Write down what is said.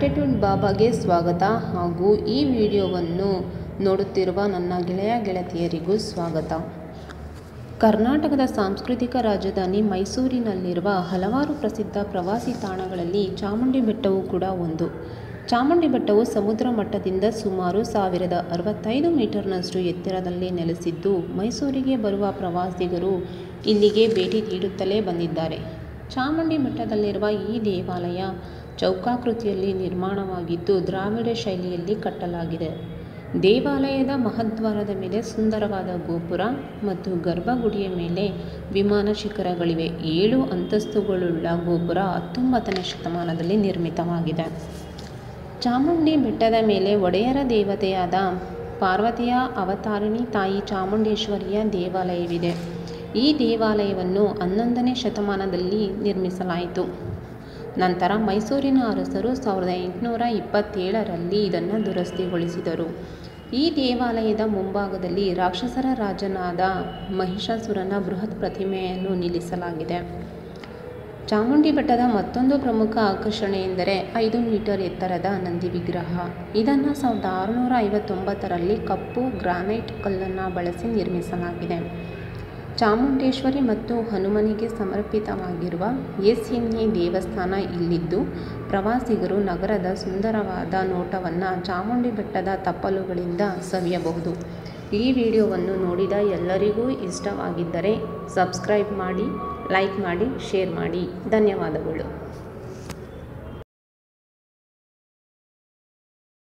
attitude ಬಾಬಾಗೆ ಸ್ವಾಗತ ಹಾಗೂ ಈ ವಿಡಿಯೋವನ್ನು ನೋಡುತ್ತಿರುವ ನನ್ನ ಗೆಳೆಯ ಗೆಳತಿಯರಿಗೂ ಸ್ವಾಗತ ಕರ್ನಾಟಕದ ಸಾಂಸ್ಕೃತಿಕ ರಾಜಧಾನಿ ಮೈಸೂರಿನಲ್ಲಿರುವ ಹಲವಾರು ಪ್ರಸಿದ್ಧ ಪ್ರವಾಸಿ ತಾಣಗಳಲ್ಲಿ ಚಾಮುಂಡಿ ಬೆಟ್ಟವೂ ಕೂಡ ಒಂದು ಚಾಮುಂಡಿ ಬೆಟ್ಟವು ಸಮುದ್ರ ಮಟ್ಟದಿಂದ ಸುಮಾರು ಸಾವಿರದ ಅರವತ್ತೈದು ಮೀಟರ್ನಷ್ಟು ಎತ್ತರದಲ್ಲಿ ನೆಲೆಸಿದ್ದು ಮೈಸೂರಿಗೆ ಬರುವ ಪ್ರವಾಸಿಗರು ಇಲ್ಲಿಗೆ ಭೇಟಿ ನೀಡುತ್ತಲೇ ಬಂದಿದ್ದಾರೆ ಚಾಮುಂಡಿ ಬೆಟ್ಟದಲ್ಲಿರುವ ಈ ದೇವಾಲಯ ಚೌಕಾಕೃತಿಯಲ್ಲಿ ನಿರ್ಮಾಣವಾಗಿದ್ದು ದ್ರಾವಿಡ ಶೈಲಿಯಲ್ಲಿ ಕಟ್ಟಲಾಗಿದೆ ದೇವಾಲಯದ ಮಹದ್ವಾರದ ಮೇಲೆ ಸುಂದರವಾದ ಗೋಪುರ ಮತ್ತು ಗರ್ಭಗುಡಿಯ ಮೇಲೆ ವಿಮಾನ ಶಿಖರಗಳಿವೆ ಏಳು ಅಂತಸ್ತುಗಳುಳ್ಳ ಗೋಪುರ ಹತ್ತೊಂಬತ್ತನೇ ಶತಮಾನದಲ್ಲಿ ನಿರ್ಮಿತವಾಗಿದೆ ಚಾಮುಂಡಿ ಬೆಟ್ಟದ ಮೇಲೆ ಒಡೆಯರ ದೇವತೆಯಾದ ಪಾರ್ವತಿಯ ಅವತಾರಿಣಿ ತಾಯಿ ಚಾಮುಂಡೇಶ್ವರಿಯ ದೇವಾಲಯವಿದೆ ಈ ದೇವಾಲಯವನ್ನು ಹನ್ನೊಂದನೇ ಶತಮಾನದಲ್ಲಿ ನಿರ್ಮಿಸಲಾಯಿತು ನಂತರ ಮೈಸೂರಿನ ಅರಸರು ಸಾವಿರದ ಎಂಟುನೂರ ಇಪ್ಪತ್ತೇಳರಲ್ಲಿ ಇದನ್ನು ದುರಸ್ತಿಗೊಳಿಸಿದರು ಈ ದೇವಾಲಯದ ಮುಂಭಾಗದಲ್ಲಿ ರಾಕ್ಷಸರ ರಾಜನಾದ ಮಹಿಷಾಸುರನ ಬೃಹತ್ ಪ್ರತಿಮೆಯನ್ನು ನಿಲ್ಲಿಸಲಾಗಿದೆ ಚಾಮುಂಡಿ ಬೆಟ್ಟದ ಮತ್ತೊಂದು ಪ್ರಮುಖ ಆಕರ್ಷಣೆ ಎಂದರೆ ಐದು ಮೀಟರ್ ಎತ್ತರದ ನಂದಿ ವಿಗ್ರಹ ಇದನ್ನು ಸಾವಿರದ ಆರುನೂರ ಐವತ್ತೊಂಬತ್ತರಲ್ಲಿ ಕಪ್ಪು ಗ್ರಾನೈಟ್ ಕಲ್ಲನ್ನು ಬಳಸಿ ನಿರ್ಮಿಸಲಾಗಿದೆ ಚಾಮುಂಡೇಶ್ವರಿ ಮತ್ತು ಹನುಮನಿಗೆ ಸಮರ್ಪಿತವಾಗಿರುವ ಎಸ್ ಎನ್ ಎ ದೇವಸ್ಥಾನ ಇಲ್ಲಿದ್ದು ಪ್ರವಾಸಿಗರು ನಗರದ ಸುಂದರವಾದ ನೋಟವನ್ನು ಚಾಮುಂಡಿ ಬೆಟ್ಟದ ತಪ್ಪಲುಗಳಿಂದ ಸವಿಯಬಹುದು ಈ ವಿಡಿಯೋವನ್ನು ನೋಡಿದ ಎಲ್ಲರಿಗೂ ಇಷ್ಟವಾಗಿದ್ದರೆ ಸಬ್ಸ್ಕ್ರೈಬ್ ಮಾಡಿ ಲೈಕ್ ಮಾಡಿ ಶೇರ್ ಮಾಡಿ ಧನ್ಯವಾದಗಳು